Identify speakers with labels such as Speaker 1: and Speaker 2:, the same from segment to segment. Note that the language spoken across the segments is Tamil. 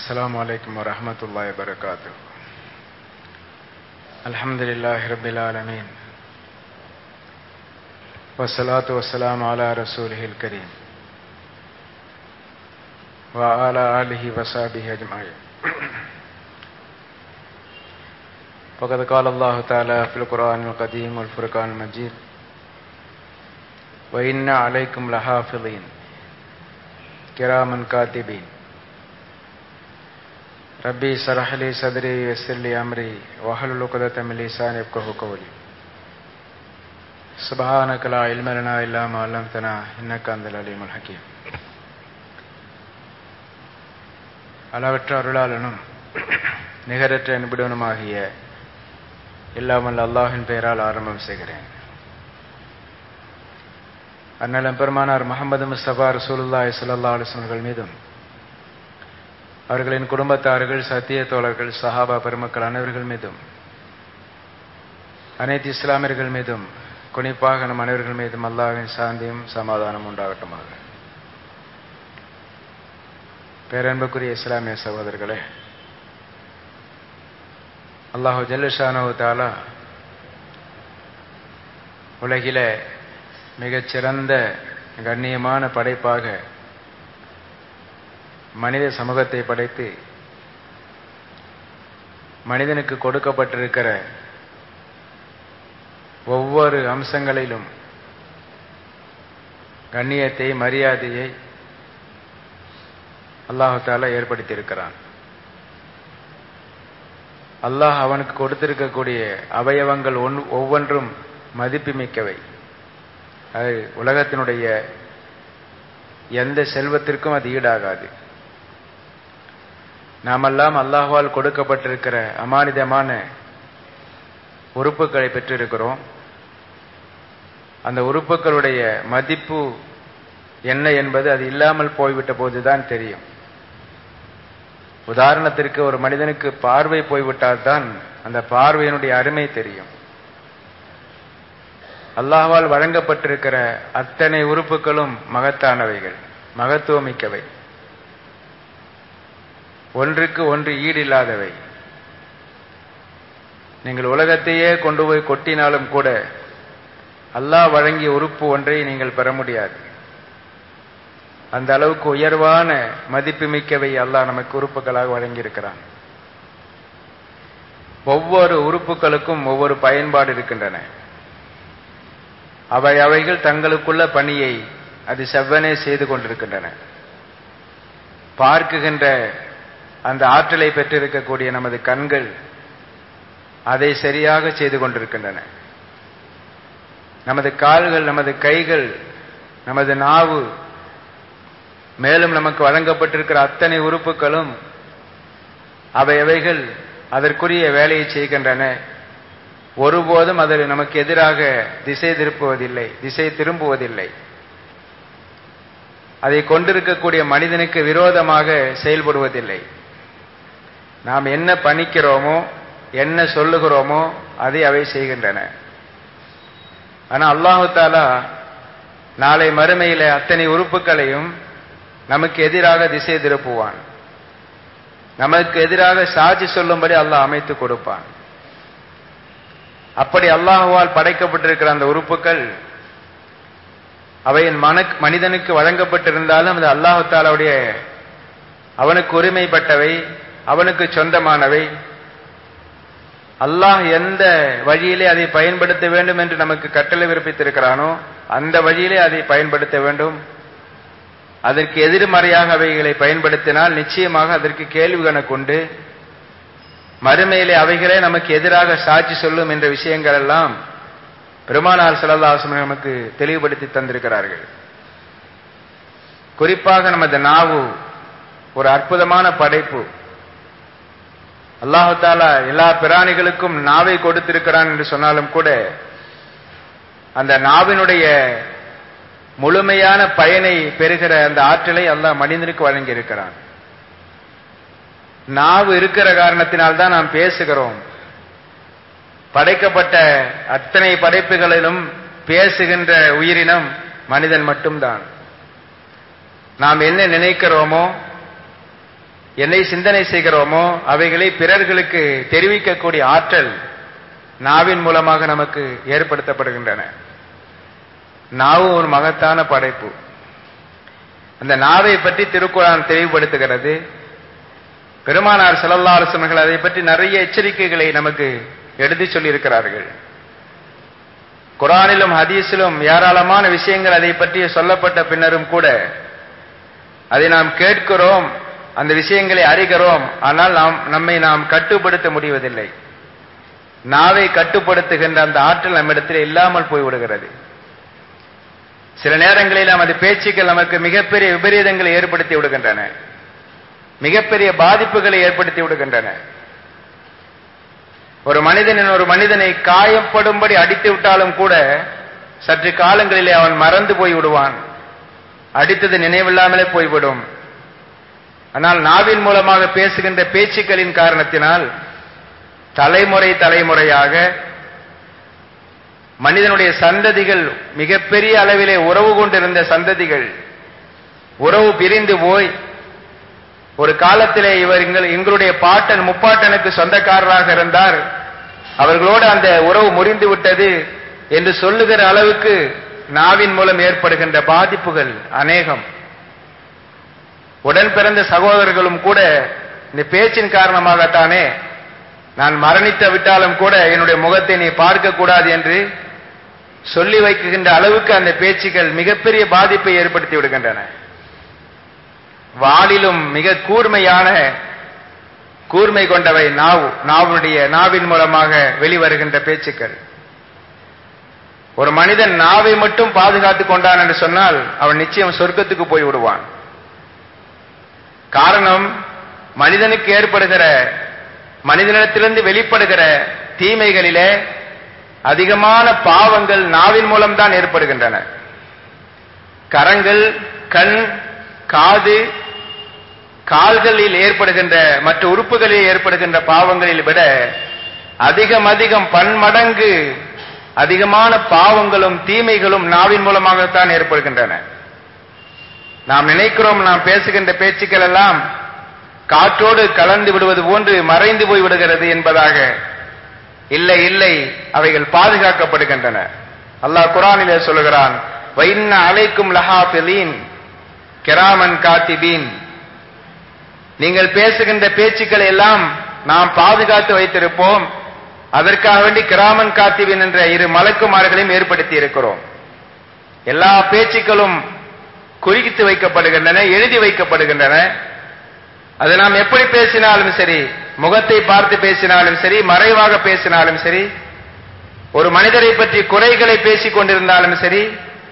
Speaker 1: السلام عليكم ورحمة الله وبركاته الحمد لله رب العالمين والصلاة والسلام على رسوله الكريم وعلى آله وصحبه أجمعين فقد قال الله تعالى في القرآن القديم والفرقان المجيد وإن عليكم لحافظين كراما كاتبين ربي اشرح لي صدري ويسر لي أمري واحلل عقدة من لساني يفقهوا قولي سبحانك لا علم لنا إلا ما علمتنا إنك أنت العليم الحكيم அளவற்ற அருளாளனும் நிகரற்ற நிபுணனுமாகிய இல்லாமல் அல்லாஹின் பெயரால் ஆரம்பம் செய்கிறேன் அந்நலம் பெருமானார் முகமது முஸ்தபா ரசூலுல்லாய் சல்லா அலுவலர்கள் மீதும் அவர்களின் குடும்பத்தார்கள் சத்திய தோழர்கள் சஹாபா பெருமக்கள் அனைவர்கள் மீதும் அனைத்து இஸ்லாமியர்கள் மீதும் குறிப்பாக நம் அனைவர்கள் மீதும் அல்லாவின் சாந்தியும் சமாதானம் உண்டாகட்டுமாக பேரன்புக்குரிய இஸ்லாமிய சகோதரர்களே அல்லாஹு ஜல்லுஷானு தாலா உலகில மிகச்சிறந்த கண்ணியமான படைப்பாக மனித சமூகத்தை படைத்து மனிதனுக்கு கொடுக்கப்பட்டிருக்கிற ஒவ்வொரு அம்சங்களிலும் கண்ணியத்தை மரியாதையை அல்லாஹால ஏற்படுத்தியிருக்கிறான் அல்லாஹ் அவனுக்கு கொடுத்திருக்கக்கூடிய அவயவங்கள் ஒன் ஒவ்வொன்றும் மதிப்புமிக்கவை அது உலகத்தினுடைய எந்த செல்வத்திற்கும் அது ஈடாகாது நாமெல்லாம் அல்லாஹால் கொடுக்கப்பட்டிருக்கிற அமானிதமான உறுப்புகளை பெற்றிருக்கிறோம் அந்த உறுப்புகளுடைய மதிப்பு என்ன என்பது அது இல்லாமல் போய்விட்ட போதுதான் தெரியும் உதாரணத்திற்கு ஒரு மனிதனுக்கு பார்வை போய்விட்டால்தான் அந்த பார்வையினுடைய அருமை தெரியும் அல்லாஹால் வழங்கப்பட்டிருக்கிற அத்தனை உறுப்புகளும் மகத்தானவைகள் மகத்துவமிக்கவை ஒன்றுக்கு ஒன்று ஈடில்லாதவை நீங்கள் உலகத்தையே கொண்டு போய் கொட்டினாலும் கூட அல்லாஹ் வழங்கிய உறுப்பு ஒன்றை நீங்கள் பெற முடியாது அந்த அளவுக்கு உயர்வான மதிப்புமிக்கவை அல்லாஹ் நமக்கு உறுப்புகளாக வழங்கியிருக்கிறான் ஒவ்வொரு உறுப்புகளுக்கும் ஒவ்வொரு பயன்பாடு இருக்கின்றன அவை அவைகள் தங்களுக்குள்ள பணியை அது செவ்வனே செய்து கொண்டிருக்கின்றன பார்க்குகின்ற அந்த ஆற்றலை பெற்றிருக்கக்கூடிய நமது கண்கள் அதை சரியாக செய்து கொண்டிருக்கின்றன நமது கால்கள் நமது கைகள் நமது நாவு மேலும் நமக்கு வழங்கப்பட்டிருக்கிற அத்தனை உறுப்புகளும் அவை அவைகள் அதற்குரிய வேலையை செய்கின்றன ஒருபோதும் அதில் நமக்கு எதிராக திசை திருப்புவதில்லை திசை திரும்புவதில்லை அதை கொண்டிருக்கக்கூடிய மனிதனுக்கு விரோதமாக செயல்படுவதில்லை நாம் என்ன பணிக்கிறோமோ என்ன சொல்லுகிறோமோ அதை அவை செய்கின்றன ஆனால் அல்லாஹு தாலா நாளை மறுமையில அத்தனை உறுப்புகளையும் நமக்கு எதிராக திசை திருப்புவான் நமக்கு எதிராக சாட்சி சொல்லும்படி அல்லாஹ் அமைத்து கொடுப்பான் அப்படி அல்லாஹுவால் படைக்கப்பட்டிருக்கிற அந்த உறுப்புகள் அவையின் மன மனிதனுக்கு வழங்கப்பட்டிருந்தாலும் அது அல்லாஹு தாலாவுடைய அவனுக்கு உரிமைப்பட்டவை அவனுக்கு சொந்தமானவை அல்லாஹ் எந்த வழியிலே அதை பயன்படுத்த வேண்டும் என்று நமக்கு கட்டளை விருப்பித்திருக்கிறானோ அந்த வழியிலே அதை பயன்படுத்த வேண்டும் அதற்கு எதிர்மறையாக அவைகளை பயன்படுத்தினால் நிச்சயமாக அதற்கு கேள்வி கணக்குண்டு மறுமையிலே அவைகளே நமக்கு எதிராக சாட்சி சொல்லும் என்ற விஷயங்கள் எல்லாம் பெருமானார் சலல்லாசம் நமக்கு தெளிவுபடுத்தி தந்திருக்கிறார்கள் குறிப்பாக நமது நாவு ஒரு அற்புதமான படைப்பு அல்லாஹு தாலா எல்லா பிராணிகளுக்கும் நாவை கொடுத்திருக்கிறான் என்று சொன்னாலும் கூட அந்த நாவினுடைய முழுமையான பயனை பெறுகிற அந்த ஆற்றலை அல்லாஹ் மனிதனுக்கு வழங்கியிருக்கிறான் நாவு இருக்கிற காரணத்தினால்தான் நாம் பேசுகிறோம் படைக்கப்பட்ட அத்தனை படைப்புகளிலும் பேசுகின்ற உயிரினம் மனிதன் மட்டும்தான் நாம் என்ன நினைக்கிறோமோ என்னை சிந்தனை செய்கிறோமோ அவைகளை பிறர்களுக்கு தெரிவிக்கக்கூடிய ஆற்றல் நாவின் மூலமாக நமக்கு ஏற்படுத்தப்படுகின்றன நாவு ஒரு மகத்தான படைப்பு அந்த நாவை பற்றி திருக்குறான் தெளிவுபடுத்துகிறது பெருமானார் செல்லல்லா அரசர்கள் அதை பற்றி நிறைய எச்சரிக்கைகளை நமக்கு எடுத்து சொல்லியிருக்கிறார்கள் குரானிலும் ஹதீஸிலும் ஏராளமான விஷயங்கள் அதை பற்றி சொல்லப்பட்ட பின்னரும் கூட அதை நாம் கேட்கிறோம் அந்த விஷயங்களை அறிகிறோம் ஆனால் நாம் நம்மை நாம் கட்டுப்படுத்த முடிவதில்லை நாவை கட்டுப்படுத்துகின்ற அந்த ஆற்றல் நம்மிடத்தில் இல்லாமல் போய்விடுகிறது சில நேரங்களில் நமது பேச்சுக்கள் நமக்கு மிகப்பெரிய விபரீதங்களை ஏற்படுத்தி விடுகின்றன மிகப்பெரிய பாதிப்புகளை ஏற்படுத்தி விடுகின்றன ஒரு மனிதனின் ஒரு மனிதனை காயப்படும்படி அடித்து விட்டாலும் கூட சற்று காலங்களிலே அவன் மறந்து போய் விடுவான் அடித்தது நினைவில்லாமலே போய்விடும் ஆனால் நாவின் மூலமாக பேசுகின்ற பேச்சுக்களின் காரணத்தினால் தலைமுறை தலைமுறையாக மனிதனுடைய சந்ததிகள் மிகப்பெரிய அளவிலே உறவு கொண்டிருந்த சந்ததிகள் உறவு பிரிந்து போய் ஒரு காலத்திலே இவர் எங்கள் எங்களுடைய பாட்டன் முப்பாட்டனுக்கு சொந்தக்காரராக இருந்தார் அவர்களோடு அந்த உறவு முறிந்து விட்டது என்று சொல்லுகிற அளவுக்கு நாவின் மூலம் ஏற்படுகின்ற பாதிப்புகள் அநேகம் உடன் பிறந்த சகோதரர்களும் கூட இந்த பேச்சின் காரணமாகத்தானே நான் மரணித்து விட்டாலும் கூட என்னுடைய முகத்தை நீ பார்க்க கூடாது என்று சொல்லி வைக்கின்ற அளவுக்கு அந்த பேச்சுக்கள் மிகப்பெரிய பாதிப்பை ஏற்படுத்தி விடுகின்றன வாளிலும் மிக கூர்மையான கூர்மை கொண்டவை நாவு நாவுடைய நாவின் மூலமாக வெளிவருகின்ற பேச்சுக்கள் ஒரு மனிதன் நாவை மட்டும் பாதுகாத்துக் கொண்டான் என்று சொன்னால் அவன் நிச்சயம் சொர்க்கத்துக்கு போய் விடுவான் காரணம் மனிதனுக்கு ஏற்படுகிற மனிதனிடத்திலிருந்து வெளிப்படுகிற தீமைகளிலே அதிகமான பாவங்கள் நாவின் மூலம்தான் ஏற்படுகின்றன கரங்கள் கண் காது கால்களில் ஏற்படுகின்ற மற்ற உறுப்புகளில் ஏற்படுகின்ற பாவங்களில் விட அதிகம் அதிகம் பன்மடங்கு அதிகமான பாவங்களும் தீமைகளும் நாவின் மூலமாகத்தான் ஏற்படுகின்றன நாம் நினைக்கிறோம் நாம் பேசுகின்ற பேச்சுக்கள் எல்லாம் காற்றோடு கலந்து விடுவது போன்று மறைந்து போய் விடுகிறது என்பதாக இல்லை இல்லை அவைகள் பாதுகாக்கப்படுகின்றன அல்லாஹ் குரானிலே சொல்லுகிறான் வைன்ன அலைக்கும் லஹாபிலீன் கிராமன் காத்திபீன் நீங்கள் பேசுகின்ற பேச்சுக்களை எல்லாம் நாம் பாதுகாத்து வைத்திருப்போம் அதற்காக வேண்டி கிராமன் காத்திபின் என்ற இரு மலக்குமார்களையும் ஏற்படுத்தி இருக்கிறோம் எல்லா பேச்சுக்களும் குறித்து வைக்கப்படுகின்றன எழுதி வைக்கப்படுகின்றன அது நாம் எப்படி பேசினாலும் சரி முகத்தை பார்த்து பேசினாலும் சரி மறைவாக பேசினாலும் சரி ஒரு மனிதரை பற்றி குறைகளை பேசிக் கொண்டிருந்தாலும் சரி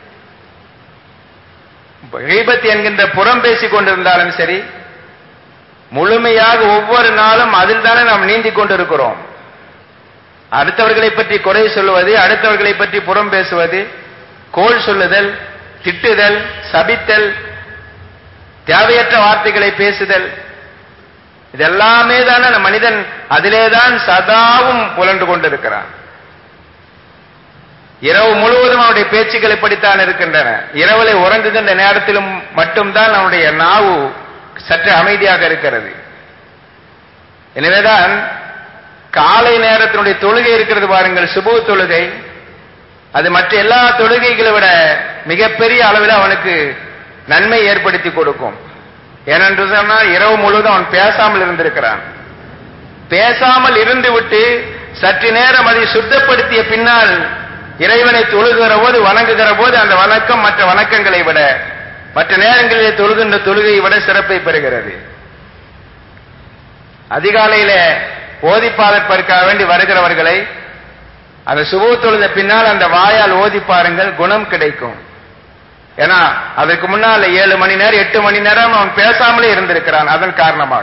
Speaker 1: கீபத் என்கின்ற புறம் பேசிக் கொண்டிருந்தாலும் சரி முழுமையாக ஒவ்வொரு நாளும் அதில் தானே நாம் நீந்திக் கொண்டிருக்கிறோம் அடுத்தவர்களை பற்றி குறை சொல்லுவது அடுத்தவர்களை பற்றி புறம் பேசுவது கோல் சொல்லுதல் திட்டுதல் சபித்தல் தேவையற்ற வார்த்தைகளை பேசுதல் இதெல்லாமே தானே அந்த மனிதன் அதிலேதான் சதாவும் புலண்டு கொண்டிருக்கிறான் இரவு முழுவதும் அவனுடைய பேச்சுக்கள் இப்படித்தான் இருக்கின்றன இரவிலே உறங்குகின்ற நேரத்திலும் மட்டும்தான் அவனுடைய நாவு சற்று அமைதியாக இருக்கிறது எனவேதான் காலை நேரத்தினுடைய தொழுகை இருக்கிறது பாருங்கள் சுபு தொழுகை அது மற்ற எல்லா தொழுகைகளை விட மிகப்பெரிய அளவில் அவனுக்கு நன்மை ஏற்படுத்தி கொடுக்கும் ஏனென்று சொன்னால் இரவு முழுவதும் அவன் பேசாமல் இருந்திருக்கிறான் பேசாமல் இருந்து விட்டு சற்று நேரம் அதை சுத்தப்படுத்திய பின்னால் இறைவனை தொழுகிற போது வணங்குகிற போது அந்த வணக்கம் மற்ற வணக்கங்களை விட மற்ற நேரங்களிலே தொழுகின்ற தொழுகையை விட சிறப்பை பெறுகிறது அதிகாலையில ஓதிப்பாதற்காக வேண்டி வருகிறவர்களை அந்த சுப தொழுத பின்னால் அந்த வாயால் ஓதி பாருங்கள் குணம் கிடைக்கும் ஏன்னா அதற்கு முன்னால் ஏழு மணி நேரம் எட்டு மணி நேரம் அவன் பேசாமலே இருந்திருக்கிறான் அதன் காரணமாக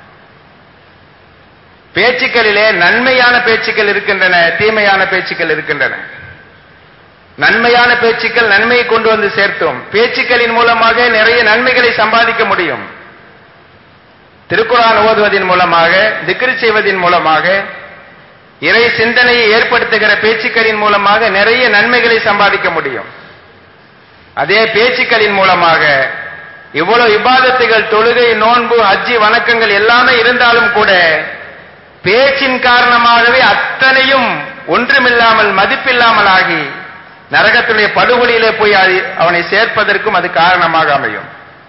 Speaker 1: பேச்சுக்களிலே நன்மையான பேச்சுக்கள் இருக்கின்றன தீமையான பேச்சுக்கள் இருக்கின்றன நன்மையான பேச்சுக்கள் நன்மையை கொண்டு வந்து சேர்த்தோம் பேச்சுக்களின் மூலமாக நிறைய நன்மைகளை சம்பாதிக்க முடியும் திருக்குறான் ஓதுவதன் மூலமாக திக்ரு செய்வதன் மூலமாக இறை சிந்தனையை ஏற்படுத்துகிற பேச்சுக்களின் மூலமாக நிறைய நன்மைகளை சம்பாதிக்க முடியும் அதே பேச்சுக்களின் மூலமாக இவ்வளவு இபாதத்துகள் தொழுகை நோன்பு ஹஜ்ஜி வணக்கங்கள் எல்லாமே இருந்தாலும் கூட பேச்சின் காரணமாகவே அத்தனையும் ஒன்றுமில்லாமல் மதிப்பில்லாமல் ஆகி நரகத்துடைய படுகொலியிலே போய் அது- அவனை சேர்ப்பதற்கும் அது காரணமாக அமையும்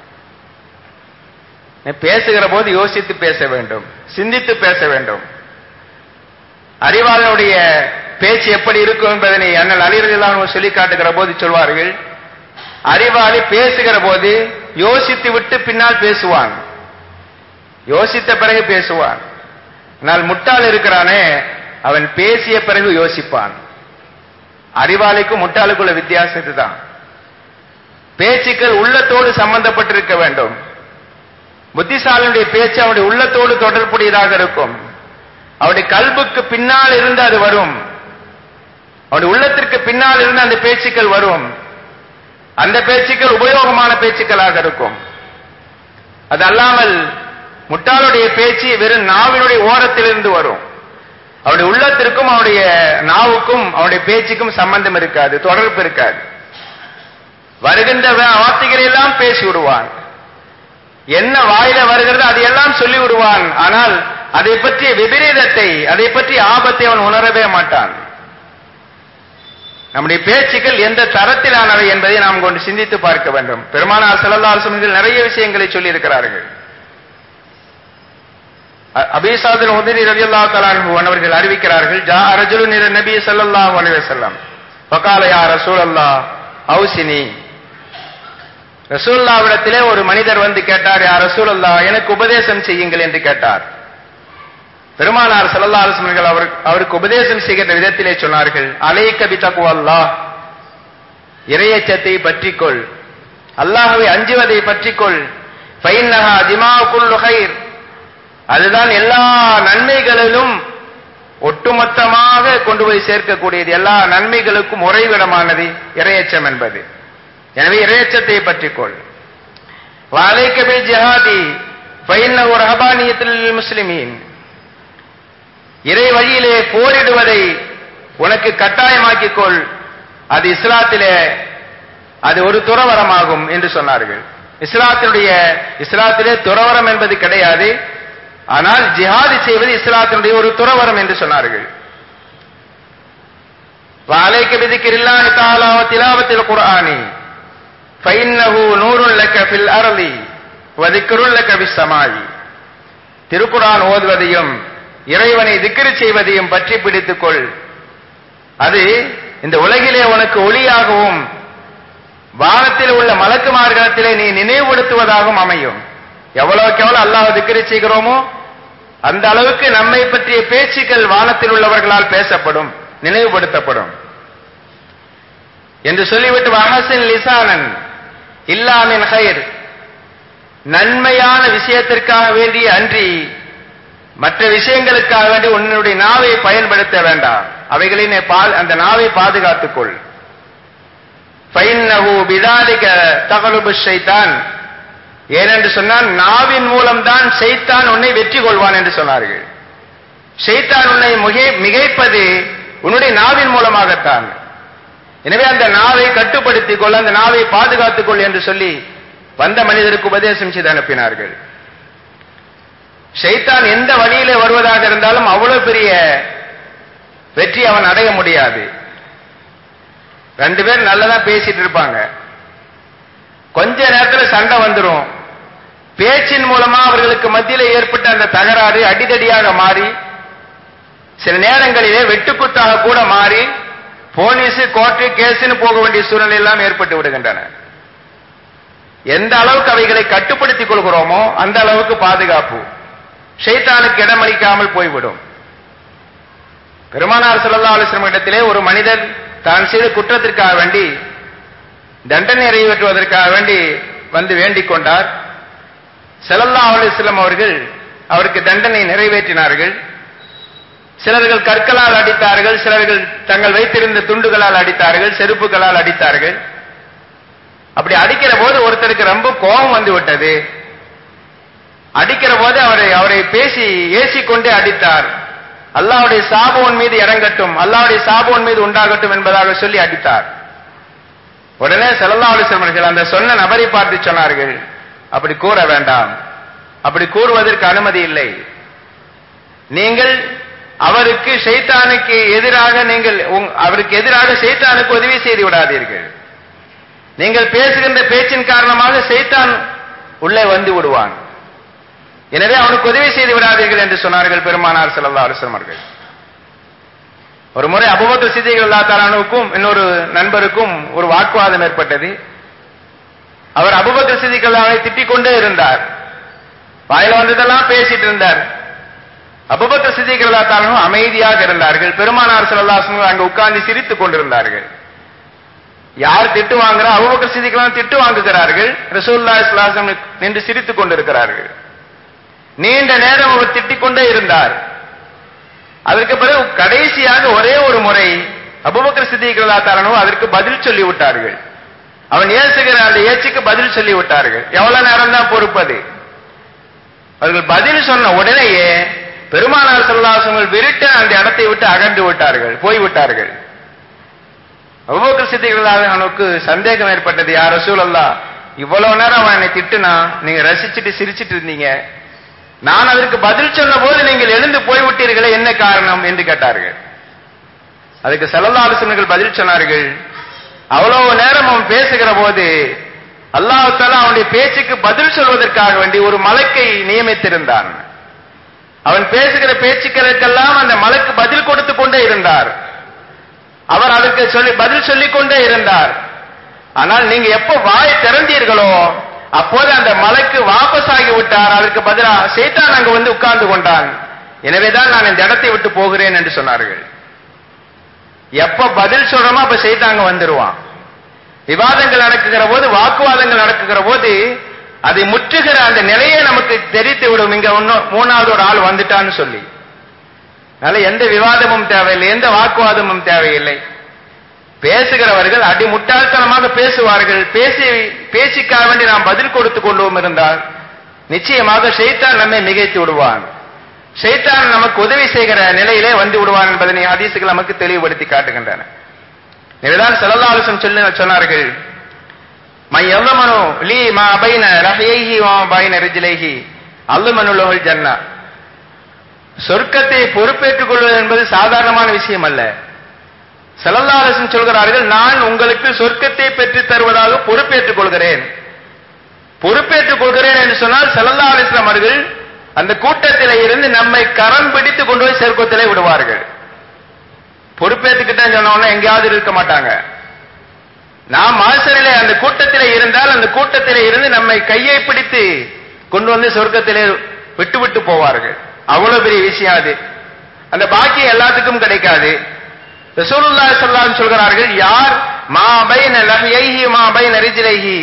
Speaker 1: நீ பேசுகிற போது யோசித்து பேச வேண்டும் சிந்தித்து பேச வேண்டும் அறிவாளனுடைய பேச்சு எப்படி இருக்கும் என்பதனை அண்ணல் அலிரலாம் சொல்லி காட்டுகிற போது சொல்வார்கள் அறிவாளி பேசுகிற போது யோசித்து விட்டு பின்னால் பேசுவான் யோசித்த பிறகு பேசுவான் ஆனால் முட்டாள் இருக்கிறானே அவன் பேசிய பிறகு யோசிப்பான் அறிவாளிக்கும் முட்டாளுக்குள்ள வித்தியாசம் இதுதான் பேச்சுக்கள் உள்ளத்தோடு சம்பந்தப்பட்டிருக்க வேண்டும் புத்திசாலியுடைய பேச்சு அவனுடைய உள்ளத்தோடு தொடர்புடையதாக இருக்கும் அவனுடைய கல்புக்கு பின்னால் இருந்து அது வரும் அவனுடைய உள்ளத்திற்கு பின்னால் இருந்து அந்த பேச்சுக்கள் வரும் அந்த பேச்சுக்கள் உபயோகமான பேச்சுக்களாக இருக்கும் அது அல்லாமல் முட்டாளுடைய பேச்சு வெறும் நாவினுடைய ஓரத்திலிருந்து வரும் அவனுடைய உள்ளத்திற்கும் அவனுடைய நாவுக்கும் அவனுடைய பேச்சுக்கும் சம்பந்தம் இருக்காது தொடர்பு இருக்காது வருகின்ற வார்த்தைகளை எல்லாம் பேசி விடுவான் என்ன வாயில வருகிறது அதையெல்லாம் சொல்லி விடுவான் ஆனால் அதை பற்றிய விபரீதத்தை அதை பற்றிய ஆபத்தை அவன் உணரவே மாட்டான் நம்முடைய பேச்சுக்கள் எந்த தரத்திலானவை என்பதை நாம் கொண்டு சிந்தித்து பார்க்க வேண்டும் பெருமானார் செல்லல்லால் சுமர்கள் நிறைய விஷயங்களை சொல்லி இருக்கிறார்கள் அபிசாதில் உதவி ரவி அல்லா தலான் அவர்கள் அறிவிக்கிறார்கள் ஜா அரஜுலு நிற நபி ஸல்லல்லாஹு அலைஹி வஸல்லம் ஃபகால யா ரசூலல்லாஹ் அவுசினி ரசூல்லாவிடத்திலே ஒரு மனிதர் வந்து கேட்டார் யா ரசூலல்லாஹ் எனக்கு உபதேசம் செய்யுங்கள் என்று கேட்டார் பெருமானார் ஸல்லல்லாஹு அலைஹி வஸல்லம் அவர் அவருக்கு உபதேசம் செய்கின்ற விதத்திலே சொன்னார்கள் அலைக்க பிதகுவல்லாஹ் இறையச்சத்தை பற்றிக்கொள் அல்லாஹ்வை அஞ்சுவதை பற்றிக்கொள் ஃபைன்னஹா திமாஉ குல்லு கைர் அதுதான் எல்லா நன்மைகளிலும் ஒட்டுமொத்தமாக கொண்டு போய் சேர்க்கக்கூடியது எல்லா நன்மைகளுக்கும் உறைவிடமானது இரையச்சம் என்பது எனவே இரையச்சத்தை பற்றிக்கொள் வாழைக்கபில் ஜிஹாதி ஃபைன்ன ஒரு ஹபானியத்தில் முஸ்லிமீன் இறை வழியிலே போரிடுவதை உனக்கு கட்டாயமாக்கிக் கொள் அது இஸ்லாத்திலே அது ஒரு துறவரமாகும் என்று சொன்னார்கள் இஸ்லாத்தினுடைய இஸ்லாத்திலே துறவரம் என்பது கிடையாது ஆனால் ஜிஹாதி செய்வது இஸ்லாத்தினுடைய ஒரு துறவரம் என்று சொன்னார்கள் வாழைக்கு விதிக்கிறில்லாஹி தாலா திலாவத்தில் குர்ஆனி ஃபைன்னஹு நூறுன் லக்க ஃபில் அர்லி வ திக்ருன் லக்க ஃபிஸ் ஸமாய் திருக்குர்ஆன் ஓதுவதையும் இறைவனை திக்ரு செய்வதையும் பற்றி பிடித்துக்கொள் அது இந்த உலகிலே உனக்கு ஒளியாகவும் வானத்தில் உள்ள மலக்குமார்களிடத்திலே நீ நினைவுபடுத்துவதாகவும் அமையும் எவ்வளவுக்கு எவ்வளவு அல்லாஹ் திக்ரு செய்கிறோமோ அந்த அளவுக்கு நம்மை பற்றிய பேச்சுக்கள் வானத்தில் உள்ளவர்களால் பேசப்படும் நினைவுபடுத்தப்படும் என்று சொல்லிவிட்டு வஹசின் லிசானன் இல்லாமின் ஹைர் நன்மையான விஷயத்திற்காக வேண்டிய அன்றி மற்ற விஷயங்களுக்காக வேண்டி உன்னுடைய நாவை பயன்படுத்த வேண்டாம் அவைகளின் பால் அந்த நாவை பாதுகாத்துக்கொள் ஃபைன்னஹு பிதாலிக தகலுபு ஷைத்தான் ஏனென்று சொன்னால் நாவின் மூலம்தான் ஷைத்தான் உன்னை வெற்றி கொள்வான் என்று சொன்னார்கள் ஷைத்தான் உன்னை மிகை மிகைப்பது உன்னுடைய நாவின் மூலமாகத்தான் எனவே அந்த நாவை கட்டுப்படுத்திக் கொள் அந்த நாவை பாதுகாத்துக் கொள் என்று சொல்லி வந்த மனிதருக்கு உபதேசம் செய்து அனுப்பினார்கள் ஷைத்தான் எந்த வழியிலே வருவதாக இருந்தாலும் அவ்வளவு பெரிய வெற்றி அவன் அடைய முடியாது ரெண்டு பேர் நல்லதா பேசிட்டு இருப்பாங்க கொஞ்ச நேரத்துல சண்டை வந்துரும் பேச்சின் மூலமா அவர்களுக்கு மத்தியில ஏற்பட்ட அந்த தகராறு அடிதடியாக மாறி சில நேரங்களிலே வெட்டுக்குத்தாக கூட மாறி போலீஸ் கோர்ட்டு கேஸ்னு போக வேண்டிய சூழ்நிலை எல்லாம் ஏற்பட்டு விடுகின்றன எந்த அளவுக்கு அவைகளை கட்டுப்படுத்திக் கொள்கிறோமோ அந்த அளவுக்கு பாதுகாப்பு ஷைத்தானுக்கு இடமளிக்காமல் போய்விடும் பெருமானார் ஸல்லல்லாஹு அலைஹி வஸல்லம் இடத்திலே ஒரு மனிதர் தான் செய்த குற்றத்திற்காக வேண்டி தண்டனை நிறைவேற்றுவதற்காக வேண்டி வந்து வேண்டிக் கொண்டார் ஸல்லல்லாஹு அலைஹி வஸல்லம் அவர்கள் அவருக்கு தண்டனை நிறைவேற்றினார்கள் சிலர்கள் கற்களால் அடித்தார்கள் சிலர்கள் தங்கள் வைத்திருந்த துண்டுகளால் அடித்தார்கள் செருப்புகளால் அடித்தார்கள் அப்படி அடிக்கிற போது ஒருத்தருக்கு ரொம்ப கோபம் வந்து விட்டது அடிக்கிற போது அவரை அவரை பேசி ஏசிக்கொண்டே அடித்தார் அல்லாஹ்வுடைய சாபுவன் மீது இறங்கட்டும் அல்லாஹ்வுடைய சாபுவன் மீது உண்டாகட்டும் என்பதாக சொல்லி அடித்தார் உடனே ஸல்லல்லாஹு அலைஹி வஸல்லம் அவர்கள் அந்த சொன்ன நபரை பார்த்து சொன்னார்கள் அப்படி கூற வேண்டாம் அப்படி கூறுவதற்கு அனுமதி இல்லை நீங்கள் அவருக்கு ஷைத்தானுக்கு எதிராக நீங்கள் உங்- அவருக்கு எதிராக ஷைத்தானுக்கு உதவி செய்து விடாதீர்கள் நீங்கள் பேசுகின்ற பேச்சின் காரணமாக ஷைத்தான் உள்ளே வந்து விடுவான் எனவே அவனுக்கு உதவி செய்து விடாதீர்கள் என்று சொன்னார்கள் பெருமானார் ஸல்லல்லாஹு அலைஹி வஸல்லம் அவர்கள் ஒரு முறை அபூபக்கர் சித்திக் அல்லா தாலானுக்கும் இன்னொரு நண்பருக்கும் ஒரு வாக்குவாதம் ஏற்பட்டது அவர் அபூபக்கர் சித்திக் அல்லாவை திட்டிக் கொண்டே இருந்தார் வாயில வந்ததெல்லாம் பேசிட்டு இருந்தார் அபூபக்கர் சித்திக் அல்லா தாலானு அமைதியாக இருந்தார்கள் பெருமானார் ஸல்லல்லாஹு அலைஹி வஸல்லம் அங்க உட்கார்ந்து சிரித்துக் கொண்டிருந்தார்கள் யார் திட்டு வாங்குறா அபூபக்கர் சித்திக்கலாம் திட்டு வாங்குகிறார்கள் ரசூலுல்லாஹி ஸல்லல்லாஹு அலைஹி வஸல்லம் நின்று சிரித்துக் கொண்டிருக்கிறார்கள் நீண்ட நேரம் அவர் திட்டிக் கொண்டே இருந்தார் அதற்கு பிறகு கடைசியாக ஒரே ஒரு முறை அபுபக்கர் சித்திகளா தரணும் அதற்கு பதில் சொல்லி விட்டார்கள் அவன் ஏசுகிற அந்த ஏச்சுக்கு பதில் சொல்லி விட்டார்கள் எவ்வளவு நேரம் தான் பொறுப்பது அவர்கள் பதில் சொன்ன உடனேயே பெருமானார் சொல்லாசங்கள் விருட்ட அந்த இடத்தை விட்டு அகன்று விட்டார்கள் போய்விட்டார்கள் அபுபக்கர் சித்திகளானுக்கு சந்தேகம் ஏற்பட்டது யார் ரசூலல்லா இவ்வளவு நேரம் அவன் என்னை திட்டுனா நீங்க ரசிச்சுட்டு சிரிச்சிட்டு இருந்தீங்க நான் அதற்கு பதில் சொன்ன போது நீங்கள் எழுந்து போய்விட்டீர்களே என்ன காரணம் என்று கேட்டார்கள் அதுக்கு செல்லல்லாலோசனைகள் பதில் சொன்னார்கள் அவ்வளவு நேரம் அவன் பேசுகிற போது அல்லாஹால அவனுடைய பேச்சுக்கு பதில் சொல்வதற்காக வேண்டி ஒரு மலக்கை நியமித்திருந்தான் அவன் பேசுகிற பேச்சுக்களுக்கெல்லாம் அந்த மலக்கு பதில் கொடுத்து கொண்டே இருந்தார் அவர் அதற்கு சொல்லி பதில் சொல்லிக் கொண்டே இருந்தார் ஆனால் நீங்க எப்ப வாய் திறந்தீர்களோ அப்போது அந்த மலைக்கு வாபஸ் ஆகி விட்டார் அதற்கு பதிலாக சைத்தான் அங்கு வந்து உட்கார்ந்து கொண்டான் எனவேதான் நான் இந்த இடத்தை விட்டு போகிறேன் என்று சொன்னார்கள் எப்ப பதில் சொல்றோமோ அப்ப சைத்தான் அங்க வந்துருவான் விவாதங்கள் நடக்குகிற போது வாக்குவாதங்கள் நடக்குகிற போது அதை முற்றுகிற அந்த நிலையை நமக்கு தெரித்து விடும் இங்க இன்னும் மூணாவது ஒரு ஆள் வந்துட்டான்னு சொல்லி அதனால எந்த விவாதமும் தேவையில்லை எந்த வாக்குவாதமும் தேவையில்லை பேசுகிறவர்கள் அடி முட்டாள்தனமாக பேசுவார்கள் பேசி பேசிக்காக வேண்டி நாம் பதில் கொடுத்து கொண்டோம் இருந்தால் நிச்சயமாக ஷைத்தான் நம்மை மிகைத்து விடுவான் ஷைத்தான் நமக்கு உதவி செய்கிற நிலையிலே வந்து விடுவான் என்பதனை ஹதீசுகள் நமக்கு தெளிவுபடுத்தி காட்டுகின்றன எனவேதான் செல்லல்லாலசம் சொல்லி சொன்னார்கள் மை எவ்வளமனு லீ மா அபைன ரஹைஹி மா பைன ரிஜிலைஹி அல்லுமனுள்ளவள் ஜன்னா சொர்க்கத்தை பொறுப்பேற்றுக் கொள்வது என்பது சாதாரணமான விஷயம் அல்ல செலல்லாலசன் சொல்கிறார்கள் நான் உங்களுக்கு சொர்க்கத்தை பெற்றுத் தருவதாக பொறுப்பேற்றுக் கொள்கிறேன் பொறுப்பேற்றுக் கொள்கிறேன் என்று சொன்னால் செலல்லா அலிஸ்லாம் அவர்கள் அந்த கூட்டத்திலே இருந்து நம்மை கரம் பிடித்து கொண்டு போய் சொர்க்கத்திலே விடுவார்கள் பொறுப்பேற்றுக்கிட்டேன்னு சொன்ன உடனே எங்கேயாவது இருக்க மாட்டாங்க நாம் மாசரிலே அந்த கூட்டத்திலே இருந்தால் அந்த கூட்டத்திலே இருந்து நம்மை கையை பிடித்து கொண்டு வந்து சொர்க்கத்திலே விட்டு விட்டு போவார்கள் அவ்வளவு பெரிய விஷயம் அது அந்த பாக்கியம் எல்லாத்துக்கும் கிடைக்காது ரசூலுல்லாஹி ஸல்லல்லாஹு அலைஹி சொல்கிறார்கள் யார் மா பைன லஹ்யைஹி மா பைன ரிஜ்லைஹி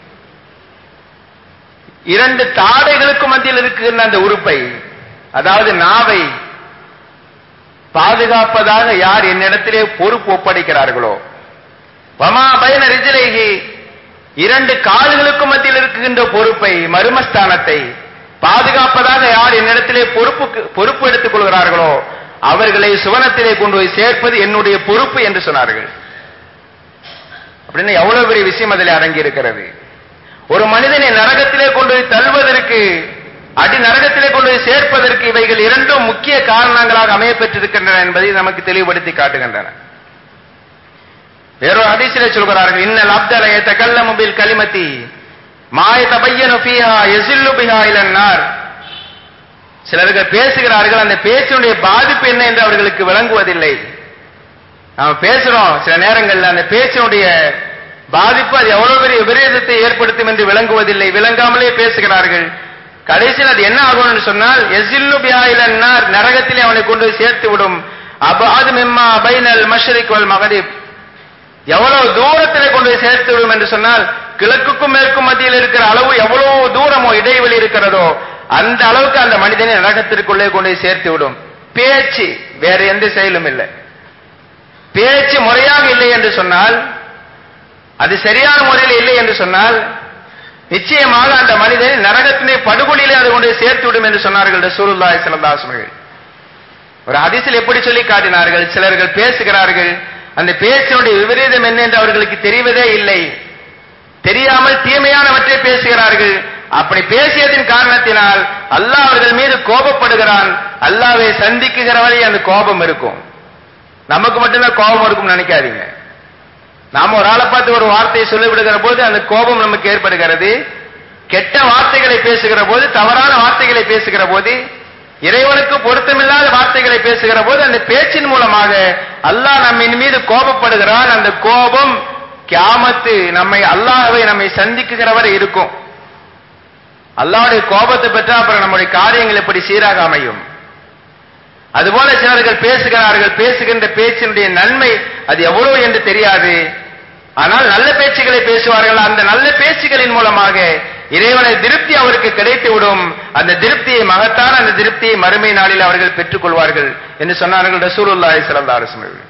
Speaker 1: இரண்டு தாடைகளுக்கு மத்தியில் இருக்கின்ற அந்த உறுப்பை அதாவது நாவை பாதுகாப்பதாக யார் என்னிடத்திலே பொறுப்பு ஒப்படைக்கிறார்களோ வமா பைன ரிஜ்லைஹி இரண்டு கால்களுக்கு மத்தியில் இருக்கின்ற பொறுப்பை மர்மஸ்தானத்தை பாதுகாப்பதாக யார் என்னிடத்திலே பொறுப்பு பொறுப்பு எடுத்துக் கொள்கிறார்களோ அவர்களை சுவனத்திலே கொண்டு போய் சேர்ப்பது என்னுடைய பொறுப்பு என்று சொன்னார்கள் அப்படின்னு எவ்வளவு பெரிய விஷயம் அதில் அடங்கி இருக்கிறது ஒரு மனிதனை நரகத்திலே கொண்டு போய் தள்ளுவதற்கு அடி நரகத்திலே கொண்டு போய் சேர்ப்பதற்கு இவைகள் இரண்டும் முக்கிய காரணங்களாக அமைய பெற்றிருக்கின்றன என்பதை நமக்கு தெளிவுபடுத்தி காட்டுகின்றன வேறொரு ஹதீஸிலே சொல்கிறார்கள் இன்னல் அப்தல யதகல்லமு பில் கலிமத்தி மாய தபையனு ஃபீஹா யஸில்லு பிஹா இலன்னார் சிலர்கள் பேசுகிறார்கள் அந்த பேச்சினுடைய பாதிப்பு என்ன என்று அவர்களுக்கு விளங்குவதில்லை நாம் பேசுறோம் சில நேரங்கள்ல அந்த பேச்சினுடைய பாதிப்பு அது எவ்வளவு பெரிய விபரீதத்தை ஏற்படுத்தும் என்று விளங்குவதில்லை விளங்காமலே பேசுகிறார்கள் கடைசியில் அது என்ன ஆகும் என்று சொன்னால் எசில்லு பியாயிலன்னார் நரகத்திலே அவனை கொண்டு போய் சேர்த்து விடும் அபாது மிம்மா பைனல் மஷ்ரிக் வல் மகரிப் எவ்வளவு தூரத்திலே கொண்டு போய் சேர்த்து விடும் என்று சொன்னால் கிழக்குக்கும் மேற்கும் மத்தியில் இருக்கிற அளவு எவ்வளவு தூரமோ இடைவெளி இருக்கிறதோ அந்த அளவுக்கு அந்த மனிதனை நரகத்திற்குள்ளே கொண்டு போய் சேர்த்து விடும் பேச்சு வேற எந்த செயலும் இல்லை பேச்சு முறையாக இல்லை என்று சொன்னால் அது சரியான முறையில் இல்லை என்று சொன்னால் நிச்சயமாக அந்த மனிதனை நரகத்தினை படுகொலியிலே அது கொண்டு போய் சேர்த்து விடும் என்று சொன்னார்கள் ரசூலுல்லாஹி ஸல்லல்லாஹு அலைஹி வஸல்லம் ஒரு ஹதீஸில் எப்படி சொல்லி காட்டினார்கள் சிலர்கள் பேசுகிறார்கள் அந்த பேச்சினுடைய விபரீதம் என்ன என்று அவர்களுக்கு தெரிவதே இல்லை தெரியாமல் தீமையானவற்றை பேசுகிறார்கள் அப்படி பேசியதின் காரணத்தினால் அல்லாஹ் அவர்கள் மீது கோபப்படுகிறான் அல்லாவை சந்திக்குகிற வரை அந்த கோபம் இருக்கும் நமக்கு மட்டும்தான் கோபம் இருக்கும்னு நினைக்காதீங்க நாம ஒரு ஆளை பார்த்து ஒரு வார்த்தையை சொல்லிவிடுகிற போது அந்த கோபம் நமக்கு ஏற்படுகிறது கெட்ட வார்த்தைகளை பேசுகிற போது தவறான வார்த்தைகளை பேசுகிற போது இறைவனுக்கு பொருத்தமில்லாத வார்த்தைகளை பேசுகிற போது அந்த பேச்சின் மூலமாக அல்லாஹ் நம்மின் மீது கோபப்படுகிறான் அந்த கோபம் கியாமத்து நம்மை அல்லாஹ்வை நம்மை சந்திக்குகிற வரை இருக்கும் அல்லாஹ்வுடைய கோபத்தை பெற்றா அப்புறம் நம்முடைய காரியங்கள் எப்படி சீராக அமையும் அதுபோல சிலர்கள் பேசுகிறார்கள் பேசுகின்ற பேச்சினுடைய நன்மை அது எவ்வளவு என்று தெரியாது ஆனால் நல்ல பேச்சுகளை பேசுவார்கள் அந்த நல்ல பேச்சுகளின் மூலமாக இறைவனை திருப்தி அவருக்கு கிடைத்து விடும் அந்த திருப்தியை மகத்தான அந்த திருப்தியை மறுமை நாளில் அவர்கள் பெற்றுக் கொள்வார்கள் என்று சொன்னார்கள் ரசூலுல்லாஹி ஸல்லல்லாஹு அலைஹி வஸல்லம்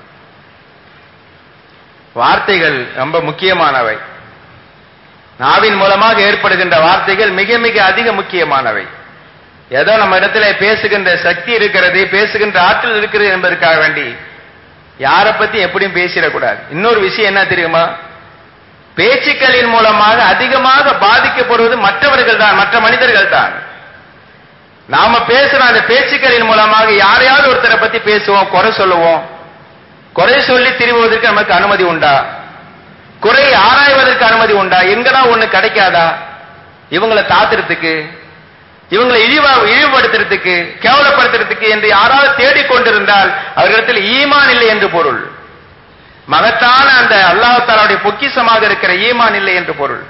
Speaker 1: வார்த்தைகள் ரொம்ப முக்கியமானவை நாவின் மூலமாக ஏற்படுகின்ற வார்த்தைகள் மிக மிக அதிக முக்கியமானவை ஏதோ நம்ம இடத்துல பேசுகின்ற சக்தி இருக்கிறது பேசுகின்ற ஆற்றல் இருக்கிறது என்பதற்காக வேண்டி யாரை பத்தி எப்படியும் பேசிடக்கூடாது இன்னொரு விஷயம் என்ன தெரியுமா பேச்சுக்களின் மூலமாக அதிகமாக பாதிக்கப்படுவது மற்றவர்கள் தான் மற்ற மனிதர்கள் தான் நாம பேசுற அந்த பேச்சுக்களின் மூலமாக யாரையாவது ஒருத்தரை பத்தி பேசுவோம் குறை சொல்லுவோம் குறை சொல்லி திரிவதற்கு நமக்கு அனுமதி உண்டா குறை ஆராய்வதற்கு அனுமதி உண்டா எங்கடா ஒண்ணு கிடைக்காதா இவங்களை தாத்துறதுக்கு இவங்களை இழிவா இழிவுபடுத்துறதுக்கு கேவலப்படுத்துறதுக்கு என்று யாராவது தேடிக்கொண்டிருந்தால் அவர்களிடத்தில் ஈமான் இல்லை என்று பொருள் மகத்தான அந்த அல்லாஹாலுடைய பொக்கிசமாக இருக்கிற ஈமான் இல்லை என்று பொருள்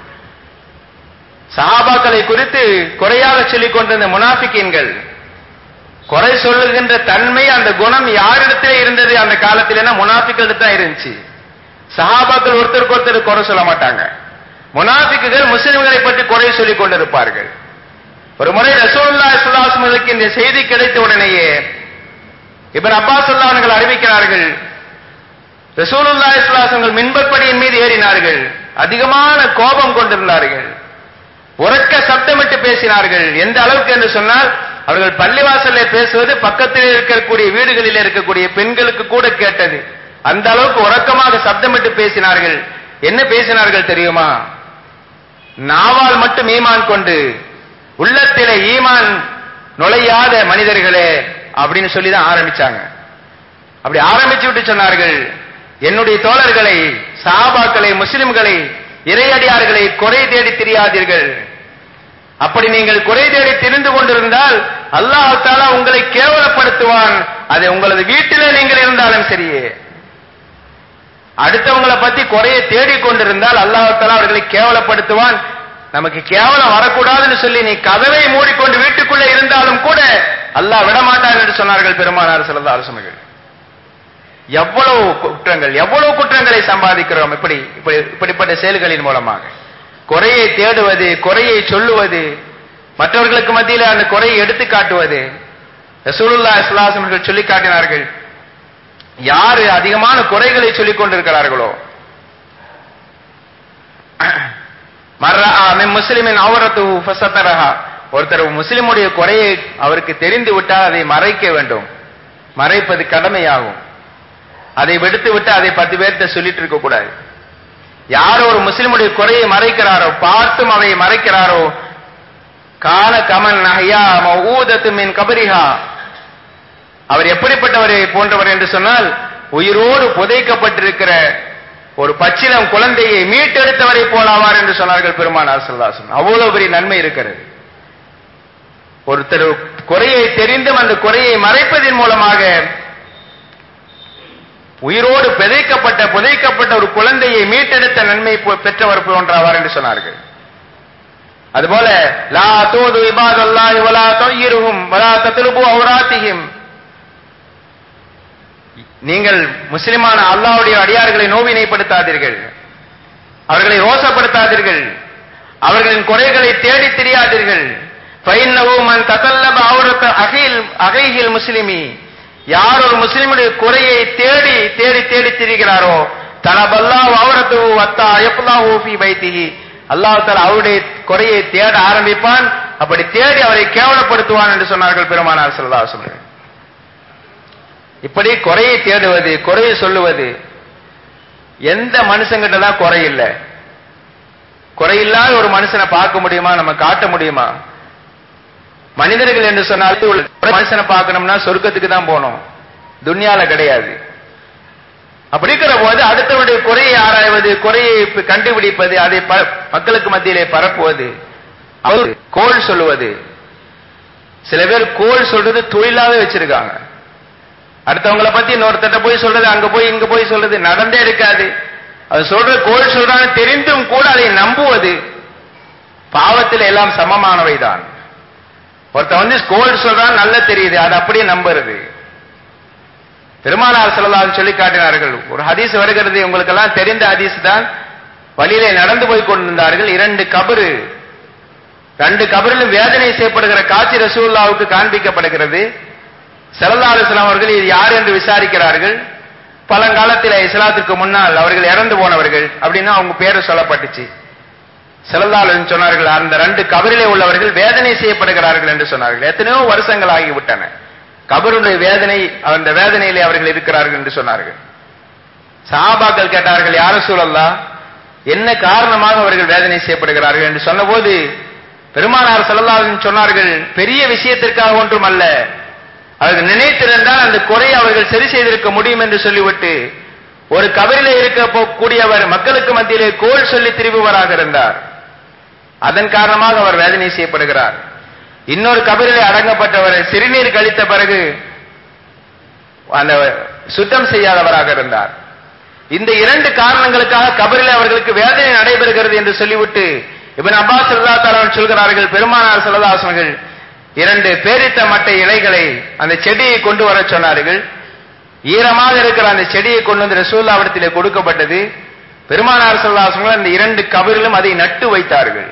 Speaker 1: சஹாபாக்களை குறித்து குறையாக சொல்லிக் கொண்டிருந்த முனாஃபிக்கீன்கள் குறை சொல்லுகின்ற தன்மை அந்த குணம் யாரிடத்திலே இருந்தது அந்த காலத்தில் முனாஃபிக்கள் தான் இருந்துச்சு சஹாபாக்கள் ஒருத்தருக்கு ஒருத்தர் குறை சொல்ல மாட்டாங்க முனாஃபிக்குகள் முஸ்லிம்களை பற்றி குறை சொல்லிக் கொண்டிருப்பார்கள் ஒரு முறை ரசூல்லா சுல்லாஸ்மலுக்கு இந்த செய்தி கிடைத்த உடனேயே இவர் அப்பாஸ் அவர்கள் அறிவிக்கிறார்கள் ரசூலுல்லா இஸ்லாசங்கள் மின்பற்படியின் மீது ஏறினார்கள் அதிகமான கோபம் கொண்டிருந்தார்கள் உறக்க சப்தமிட்டு பேசினார்கள் எந்த அளவுக்கு என்று சொன்னால் அவர்கள் பள்ளிவாசல்ல பேசுவது பக்கத்தில் இருக்கக்கூடிய வீடுகளில் இருக்கக்கூடிய பெண்களுக்கு கூட கேட்டது அந்த அளவுக்கு உறக்கமாக சப்தமிட்டு பேசினார்கள் என்ன பேசினார்கள் தெரியுமா நாவால் மட்டும் ஈமான் கொண்டு உள்ளத்திலே ஈமான் நுழையாத மனிதர்களே அப்படின்னு சொல்லி தான் ஆரம்பிச்சாங்க அப்படி ஆரம்பிச்சு விட்டு சொன்னார்கள் என்னுடைய தோழர்களை சாபாக்களை முஸ்லிம்களை இறையடியார்களை குறை தேடி தெரியாதீர்கள் அப்படி நீங்கள் குறை தேடி தெரிந்து கொண்டிருந்தால் அல்லாஹாலா உங்களை கேவலப்படுத்துவான் அதை உங்களது வீட்டிலே நீங்கள் இருந்தாலும் சரியே அடுத்தவங்களை பத்தி குறையை தேடிக் கொண்டிருந்தால் அல்லாஹாலா அவர்களை கேவலப்படுத்துவான் நமக்கு கேவலம் வரக்கூடாதுன்னு சொல்லி நீ கதவை மூடிக்கொண்டு வீட்டுக்குள்ளே இருந்தாலும் கூட அல்லாஹ் விடமாட்டான் என்று சொன்னார்கள் பெருமானார் சிறந்த அரசுமைகள் எவ்வளவு குற்றங்கள் எவ்வளவு குற்றங்களை சம்பாதிக்கிறோம் இப்படி இப்படி இப்படிப்பட்ட செயல்களின் மூலமாக குறையை தேடுவது குறையை சொல்லுவது மற்றவர்களுக்கு மத்தியில் அந்த குறையை எடுத்து காட்டுவது ரசூலுல்லா இஸ்லாசம் அவர்கள் சொல்லி காட்டினார்கள் யாரு அதிகமான குறைகளை சொல்லிக் கொண்டிருக்கிறார்களோ முஸ்லிமின் அவரத்து ஃபசத்தரஹா ஒருத்தர் முஸ்லிமுடைய குறையை அவருக்கு தெரிந்து விட்டால் அதை மறைக்க வேண்டும் மறைப்பது கடமையாகும் அதை விடுத்து விட்டு அதை பத்து பேர்த்த சொல்லிட்டு இருக்க கூடாது யார் ஒரு முஸ்லிமுடைய குறையை மறைக்கிறாரோ பார்த்தும் அதை மறைக்கிறாரோ கால கமன் நகையா ஊதத்து மின் கபரிஹா அவர் எப்படிப்பட்டவரை போன்றவர் என்று சொன்னால் உயிரோடு புதைக்கப்பட்டிருக்கிற ஒரு பச்சிலம் குழந்தையை மீட்டெடுத்தவரை போலாவார் என்று சொன்னார்கள் பெருமானார் சொல்லாசன் அவ்வளவு பெரிய நன்மை இருக்கிறது ஒருத்தர் குறையை தெரிந்தும் அந்த குறையை மறைப்பதன் மூலமாக உயிரோடு பிதைக்கப்பட்ட புதைக்கப்பட்ட ஒரு குழந்தையை மீட்டெடுத்த நன்மை பெற்றவர் போன்றவர் என்று சொன்னார்கள் அதுபோல லா தோது இபாதல்லாஹி வலா தொய்யிருகும் வலா தத்லுபு அவுராத்திஹிம் நீங்கள் முஸ்லிமான அல்லாஹ்வுடைய அடியார்களை நோவினைப்படுத்தாதீர்கள் அவர்களை ரோசப்படுத்தாதீர்கள் அவர்களின் குறைகளை தேடி தெரியாதீர்கள் ஃபைன்னஹு மன் தகல்லப அவுரத்த அகில் அகைஹில் முஸ்லிமி யார் ஒரு முஸ்லிமுடைய குறையை தேடி தேடி தேடி திரிகிறாரோ தனபல்லாஹ் அவுரத்து வத்தா அயப்புல்லாஹு ஃபீ பைத்திஹி அல்லாஹ் தஆலா அவருடைய குறையை தேட ஆரம்பிப்பான் அப்படி தேடி அவரை கேவலப்படுத்துவான் என்று சொன்னார்கள் பெருமானார் ஸல்லல்லாஹு அலைஹி வஸல்லம் இப்படி குறையை தேடுவது குறையை சொல்லுவது எந்த மனுஷங்கிட்ட தான் குறை இல்லை குறையில்லாத ஒரு மனுஷனை பார்க்க முடியுமா நம்ம காட்ட முடியுமா மனிதர்கள் என்று சொன்னாலே ஒரு மனுஷனை பார்க்கணும்னா சொர்க்கத்துக்கு தான் போகணும் துன்யால கிடையாது அப்படி இருக்கிற போது அடுத்தவருடைய குறையை ஆராய்வது குறையை இப்ப கண்டுபிடிப்பது அதை ப- மக்களுக்கு மத்தியிலே பரப்புவது அவர் கோல் சொல்லுவது சில பேர் கோல் சொல்றது தொழிலாவே வச்சிருக்காங்க அடுத்தவங்களை பத்தி இன்னொருத்தட்ட போய் சொல்றது அங்க போய் இங்க போய் சொல்றது நடந்தே இருக்காது அது சொல்ற கோல் சொல்றான்னு தெரிந்தும் கூட அதை நம்புவது பாவத்தில் எல்லாம் சமமானவைதான் ஒருத்தன் வந்து கோல் சொல்றான் நல்லா தெரியுது அது அப்படியே நம்புறது பெருமானார் செல்லலாம் சொல்லி காட்டினார்கள் ஒரு ஹதீஸ் வருகிறது உங்களுக்கு எல்லாம் தெரிந்த ஹதீஸ் தான் வழியிலே நடந்து போய் கொண்டிருந்தார்கள் இரண்டு கபரு ரெண்டு கபரிலும் வேதனை செய்யப்படுகிற காட்சி ரசூல்லாவுக்கு காண்பிக்கப்படுகிறது செல்லல்லா அலுவலாம் அவர்கள் இது யார் என்று விசாரிக்கிறார்கள் பழங்காலத்தில் இஸ்லாத்துக்கு முன்னால் அவர்கள் இறந்து போனவர்கள் அப்படின்னு அவங்க பேரு சொல்லப்பட்டுச்சு செல்லல்லாலும் சொன்னார்கள் அந்த ரெண்டு கபரிலே உள்ளவர்கள் வேதனை செய்யப்படுகிறார்கள் என்று சொன்னார்கள் எத்தனையோ வருஷங்கள் ஆகிவிட்டன கபருடைய வேதனை அந்த வேதனையிலே அவர்கள் இருக்கிறார்கள் என்று சொன்னார்கள் சஹாபாக்கள் கேட்டார்கள் யார சூழல்லா என்ன காரணமாக அவர்கள் வேதனை செய்யப்படுகிறார்கள் என்று சொன்னபோது பெருமானார் செல்லல்லாலும் சொன்னார்கள் பெரிய விஷயத்திற்காக ஒன்றும் அல்ல அவர்கள் நினைத்திருந்தால் அந்த குறையை அவர்கள் சரி செய்திருக்க முடியும் என்று சொல்லிவிட்டு ஒரு கபரிலே இருக்க போ- கூடியவர் மக்களுக்கு மத்தியிலே கோல் சொல்லி திரிபுவராக இருந்தார் அதன் காரணமாக அவர் வேதனை செய்யப்படுகிறார் இன்னொரு கபரிலே அடங்கப்பட்டவர் சிறுநீர் கழித்த பிறகு அந்த சுத்தம் செய்யாதவராக இருந்தார் இந்த இரண்டு காரணங்களுக்காக கபரிலே அவர்களுக்கு வேதனை நடைபெறுகிறது என்று சொல்லிவிட்டு இவன் அப்பாஸ் அல்லா சொல்கிறார்கள் பெருமானார் செல்லதாசனர்கள் இரண்டு பேரித்த மட்டை இலைகளை அந்த செடியை கொண்டு வர சொன்னார்கள் ஈரமாக இருக்கிற அந்த செடியை கொண்டு வந்து ரசூல்லாவிடத்திலே கொடுக்கப்பட்டது பெருமானார் செல்லதாசனங்கள் அந்த இரண்டு கபரிலும் அதை நட்டு வைத்தார்கள்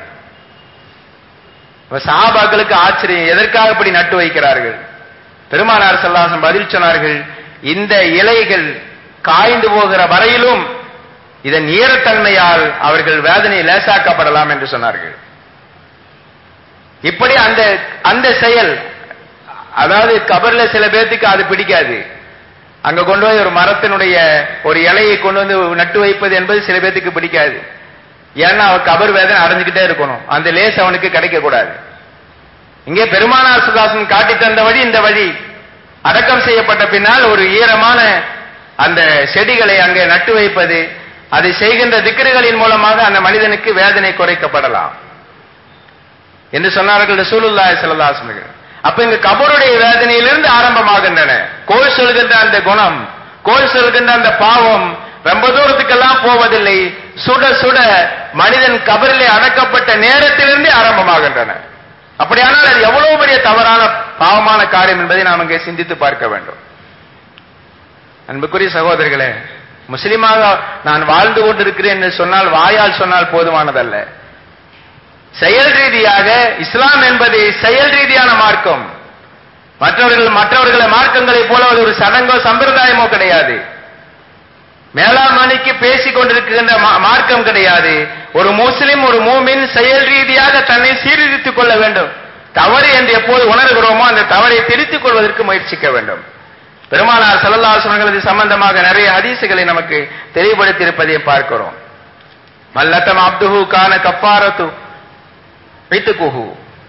Speaker 1: இப்ப சஹாபாக்களுக்கு ஆச்சரியம் எதற்காக இப்படி நட்டு வைக்கிறார்கள் பெருமானார் செல்லாசம் பதில் சொன்னார்கள் இந்த இலைகள் காய்ந்து போகிற வரையிலும் இதன் ஈரத்தன்மையால் அவர்கள் வேதனை லேசாக்கப்படலாம் என்று சொன்னார்கள் இப்படி அந்த அந்த செயல் அதாவது கபர்ல சில பேர்த்துக்கு அது பிடிக்காது அங்க கொண்டு போய் ஒரு மரத்தினுடைய ஒரு இலையை கொண்டு வந்து நட்டு வைப்பது என்பது சில பேர்த்துக்கு பிடிக்காது ஏன்னா அவன் கபர் வேதனை அடைஞ்சுக்கிட்டே இருக்கணும் அந்த லேஸ் அவனுக்கு கிடைக்க கூடாது இங்கே பெருமானார் சுதாசன் காட்டி தந்த வழி இந்த வழி அடக்கம் செய்யப்பட்ட பின்னால் ஒரு ஈரமான அந்த செடிகளை அங்கே நட்டு வைப்பது அதை செய்கின்ற திக்கிறுகளின் மூலமாக அந்த மனிதனுக்கு வேதனை குறைக்கப்படலாம் என்று சொன்னார்கள் ரசூலுல்லாஹி ஸல்லல்லாஹு அலைஹி வஸல்லம் அப்ப இங்க கபருடைய வேதனையிலிருந்து ஆரம்பமாகின்றன கோல் சொல்கின்ற அந்த குணம் கோல் சொல்கின்ற அந்த பாவம் ரொம்ப தூரத்துக்கெல்லாம் போவதில்லை சுட சுட மனிதன் கபரிலே அடக்கப்பட்ட நேரத்திலிருந்து ஆரம்பமாகின்றன அப்படியானால் அது எவ்வளவு பெரிய தவறான பாவமான காரியம் என்பதை நாம் இங்கே சிந்தித்து பார்க்க வேண்டும் அன்புக்குரிய சகோதரர்களே முஸ்லிமாக நான் வாழ்ந்து கொண்டிருக்கிறேன் என்று சொன்னால் வாயால் சொன்னால் போதுமானதல்ல செயல் ரீதியாக இஸ்லாம் என்பது செயல் ரீதியான மார்க்கம் மற்றவர்கள் மற்றவர்களை மார்க்கங்களை போல அது ஒரு சடங்கோ சம்பிரதாயமோ கிடையாது மேலாண்மணிக்கு பேசிக் கொண்டிருக்கின்ற மா- மார்க்கம் கிடையாது ஒரு முஸ்லிம் ஒரு மூமின் செயல் ரீதியாக தன்னை சீர்திருத்திக் கொள்ள வேண்டும் தவறு என்று எப்போது உணர்கிறோமோ அந்த தவறை திருத்திக் கொள்வதற்கு முயற்சிக்க வேண்டும் பெருமானார் செல்லல்லாசனங்களது சம்பந்தமாக நிறைய ஹதீசுகளை நமக்கு தெளிவுபடுத்தியிருப்பதை பார்க்கிறோம் மல்லத்தம் அப்துஹு கான கப்பாரத்து வைத்துக்குஹு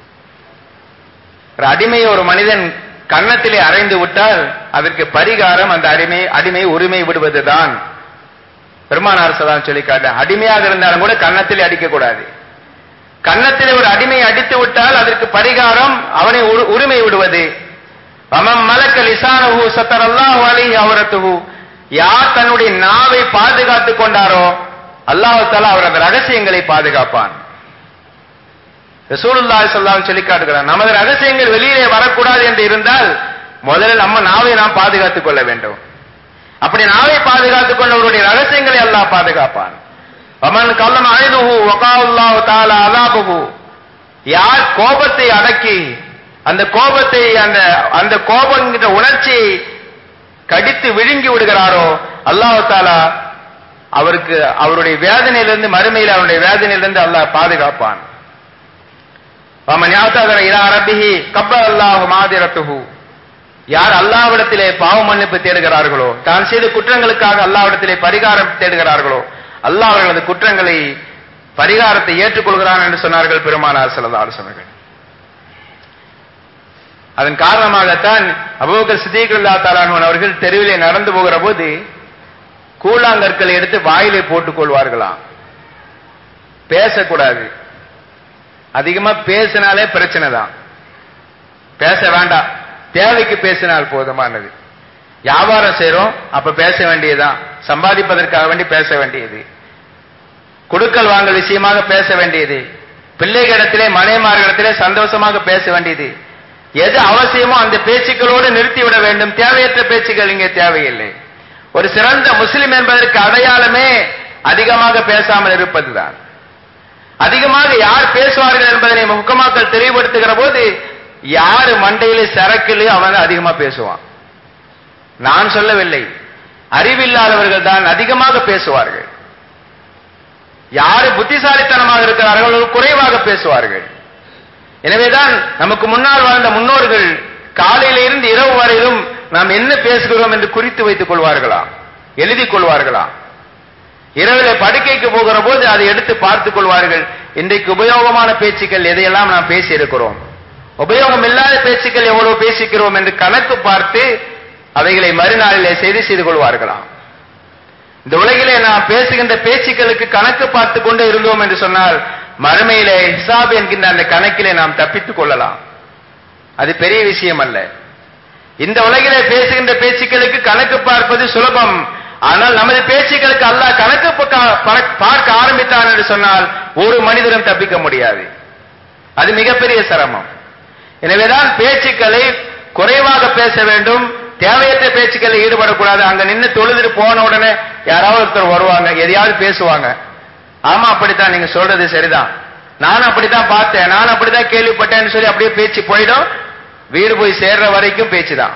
Speaker 1: ஒரு அடிமையை ஒரு மனிதன் கன்னத்திலே அறைந்து விட்டால் அதற்கு பரிகாரம் அந்த அடிமை அடிமை உரிமை விடுவதுதான் பெருமானார் சதான் சொல்லி காட்ட அடிமையாக இருந்தாலும் கூட கன்னத்திலே அடிக்கக்கூடாது கன்னத்திலே ஒரு அடிமையை அடித்து விட்டால் அதற்கு பரிகாரம் அவனை உரு- உரிமை விடுவது வமம் மலக்க லிசானஹு சத்தரல்லாஹு அலைஹி அவரத்துஹு யார் தன்னுடைய நாவை பாதுகாத்துக் கொண்டாரோ அல்லாஹ் தஆலா அவர் அந்த ரகசியங்களை பாதுகாப்பான் ரசூலுல்லாஹி ஸல்லல்லாஹு சொல்லி காட்டுகிறார் நமது ரகசியங்கள் வெளியிலே வரக்கூடாது என்று இருந்தால் முதல்ல நம்ம நாவை நாம் பாதுகாத்துக் கொள்ள வேண்டும் அப்படி நாவை பாதுகாத்துக் கொண்டவருடைய ரகசியங்களை அல்லாஹ் பாதுகாப்பான் வமன் கல்லம் அழுதுஹு வகாவுல்லாஹு தஆலா அலாபுஹு யார் கோபத்தை அடக்கி அந்த கோபத்தை அந்த அந்த கோபங்கிற உணர்ச்சியை கடித்து விழுங்கி விடுகிறாரோ அல்லாஹ் தாலா அவருக்கு அவருடைய வேதனையிலிருந்து மறுமையில் அவருடைய வேதனையிலிருந்து அல்லாஹ் பாதுகாப்பான் வமன் யாத்தகர இலா ரப்பிஹி கப்பல் அல்லாஹு மாதிரத்துஹு யார் அல்லாவிடத்திலே பாவ மன்னிப்பு தேடுகிறார்களோ தான் செய்த குற்றங்களுக்காக அல்லாவிடத்திலே பரிகாரம் தேடுகிறார்களோ அல்லாஹ் அவர்களது குற்றங்களை பரிகாரத்தை ஏற்றுக்கொள்கிறான் என்று சொன்னார்கள் பெருமானார் ஸல்லல்லாஹு அலைஹி வஸல்லம் அதன் காரணமாகத்தான் அபூபக்கர் சித்திகுல்லா தாலான் அவர்கள் தெருவிலே நடந்து போகிற போது கூழாங்கற்களை எடுத்து வாயிலே போட்டுக் கொள்வார்களாம் பேசக்கூடாது அதிகமா பேசினாலே பிரச்சனை தான் பேச வேண்டாம் தேவைக்கு பேசினால் போதுமானது வியாபாரம் செய்றோம் அப்ப பேச வேண்டியதுதான் சம்பாதிப்பதற்காக வேண்டி பேச வேண்டியது கொடுக்கல் வாங்கல் விஷயமாக பேச வேண்டியது பிள்ளைகளிடத்திலே மனைமார்களிடத்திலே சந்தோஷமாக பேச வேண்டியது எது அவசியமோ அந்த பேச்சுக்களோடு நிறுத்திவிட வேண்டும் தேவையற்ற பேச்சுக்கள் இங்கே தேவையில்லை ஒரு சிறந்த முஸ்லிம் என்பதற்கு அடையாளமே அதிகமாக பேசாமல் இருப்பதுதான் அதிகமாக யார் பேசுவார்கள் என்பதனை முக்கமாக்கள் தெளிவுபடுத்துகிற போது யாரு மண்டையில சரக்கில் அவன் அதிகமா பேசுவான் நான் சொல்லவில்லை அறிவில்லாதவர்கள் தான் அதிகமாக பேசுவார்கள் யாரு புத்திசாலித்தனமாக இருக்கிறார்கள் அவர்கள் குறைவாக பேசுவார்கள் எனவேதான் நமக்கு முன்னால் வாழ்ந்த முன்னோர்கள் காலையில இருந்து இரவு வரையிலும் நாம் என்ன பேசுகிறோம் என்று குறித்து வைத்துக் கொள்வார்களா எழுதிக் கொள்வார்களா இரவிலே படுக்கைக்கு போகிற போது அதை எடுத்து பார்த்துக் கொள்வார்கள் இன்றைக்கு உபயோகமான பேச்சுக்கள் எதையெல்லாம் நாம் பேசி இருக்கிறோம் உபயோகம் இல்லாத பேச்சுக்கள் எவ்வளவு பேசிக்கிறோம் என்று கணக்கு பார்த்து அவைகளை மறுநாளிலே செய்து செய்து கொள்வார்களாம் இந்த உலகிலே நாம் பேசுகின்ற பேச்சுக்களுக்கு கணக்கு பார்த்து கொண்டு இருந்தோம் என்று சொன்னால் மறுமையிலே ஹிசாப் என்கின்ற அந்த கணக்கிலே நாம் தப்பித்துக் கொள்ளலாம் அது பெரிய விஷயம் அல்ல இந்த உலகிலே பேசுகின்ற பேச்சுக்களுக்கு கணக்கு பார்ப்பது சுலபம் ஆனால் நமது பேச்சுக்களுக்கு அல்லாஹ் கணக்கு பக்க- பா- பார்க்க ஆரம்பித்தான் என்று சொன்னால் ஒரு மனிதரும் தப்பிக்க முடியாது அது மிகப்பெரிய சிரமம் எனவேதான் பேச்சுக்களை குறைவாக பேச வேண்டும் தேவையற்ற பேச்சுக்களில் ஈடுபடக்கூடாது அங்க நின்னு தொழுதுட்டு போன உடனே யாராவது ஒருத்தர் வருவாங்க எதையாவது பேசுவாங்க ஆமா அப்படித்தான் நீங்க சொல்றது சரிதான் நான் அப்படித்தான் பார்த்தேன் நான் அப்படித்தான் கேள்விப்பட்டேன்னு சொல்லி அப்படியே பேச்சு போயிடும் வீடு போய் சேர்ற வரைக்கும் பேச்சு தான்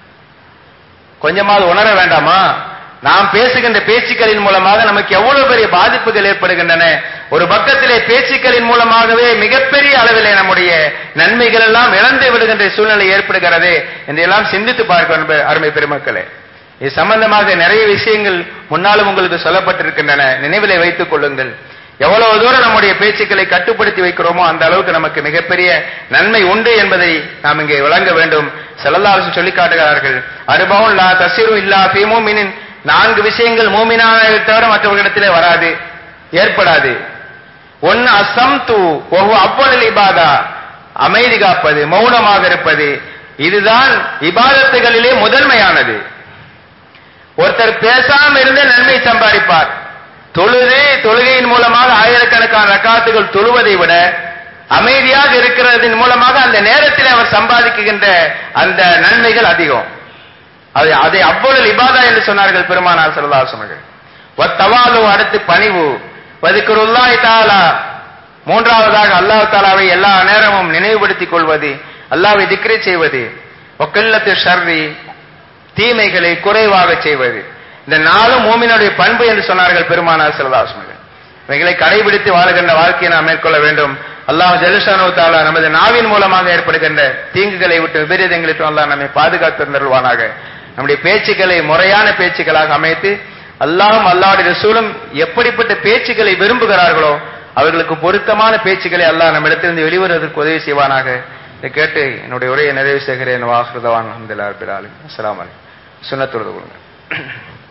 Speaker 1: கொஞ்சமாவது உணர வேண்டாமா நாம் பேசுகின்ற பேச்சுக்களின் மூலமாக நமக்கு எவ்வளவு பெரிய பாதிப்புகள் ஏற்படுகின்றன ஒரு பக்கத்திலே பேச்சுக்களின் மூலமாகவே மிகப்பெரிய அளவிலே நம்முடைய நன்மைகள் எல்லாம் இழந்து விடுகின்ற சூழ்நிலை ஏற்படுகிறது என்றெல்லாம் சிந்தித்து பார்க்க அன்பு- அருமை பெருமக்களே இது சம்பந்தமாக நிறைய விஷயங்கள் முன்னாலும் உங்களுக்கு சொல்லப்பட்டிருக்கின்றன நினைவிலே வைத்துக் கொள்ளுங்கள் எவ்வளவு தூரம் நம்முடைய பேச்சுக்களை கட்டுப்படுத்தி வைக்கிறோமோ அந்த அளவுக்கு நமக்கு மிகப்பெரிய நன்மை உண்டு என்பதை நாம் இங்கே விளங்க வேண்டும் செல்லல்லாசு சொல்லி காட்டுகிறார்கள் அனுபவம் லா தசிரும் இல்லா ஃபீமூமினின் நான்கு விஷயங்கள் மூமினான தவிர மற்றவர்களிடத்திலே வராது ஏற்படாது ஒன்னு அசம் தூ ஒவ்வொரு அவ்வளவு இபாதா அமைதி காப்பது மௌனமாக இருப்பது இதுதான் இபாதத்துகளிலே முதன்மையானது ஒருத்தர் பேசாம இருந்தே நன்மை சம்பாதிப்பார் தொழுது தொழுகையின் மூலமாக ஆயிரக்கணக்கான ரக்காத்துகள் தொழுவதை விட அமைதியாக இருக்கிறதின் மூலமாக அந்த நேரத்தில் அவர் சம்பாதிக்கின்ற அந்த நன்மைகள் அதிகம் அது அதை அவ்வளவு இபாதா என்று சொன்னார்கள் பெருமானார் சரதாசமர்கள் ஒத்தவாலு அடுத்து பணிவு வதிக்குருல்லாய் தாலா மூன்றாவதாக அல்லாஹ் தாலாவை எல்லா நேரமும் நினைவுபடுத்திக் கொள்வது அல்லாவை திக்ரி செய்வது ஒக்கல்லத்து ஷர்ரி தீமைகளை குறைவாக செய்வது இந்த நாளும் மூமினுடைய பண்பு என்று சொன்னார்கள் பெருமானார் சிலதாசமர்கள் இவைகளை கடைபிடித்து வாழுகின்ற வாழ்க்கையை நாம் மேற்கொள்ள வேண்டும் அல்லாஹ் ஜலுஷானு தாலா நமது நாவின் மூலமாக ஏற்படுகின்ற தீங்குகளை விட்டு விபரீதங்களுக்கு அல்லாஹ் நம்மை பாதுகாத்து தருவானாக நம்முடைய பேச்சுக்களை முறையான பேச்சுக்களாக அமைத்து அல்லாஹும் அல்லாஹ்வுடைய ரசூலும் எப்படிப்பட்ட பேச்சுக்களை விரும்புகிறார்களோ அவர்களுக்கு பொருத்தமான பேச்சுக்களை அல்லாஹ் நம்மிடத்திலிருந்து வெளிவருவதற்கு உதவி செய்வானாக இதை கேட்டு என்னுடைய உரையை நிறைவு செய்கிறேன் வாஹ்ருதவான் அஹமதுல்லா ரபில் ஆலமீன் அஸ்ஸலாமு அலைக்கும் சுன்னத்துறது கொடுங்க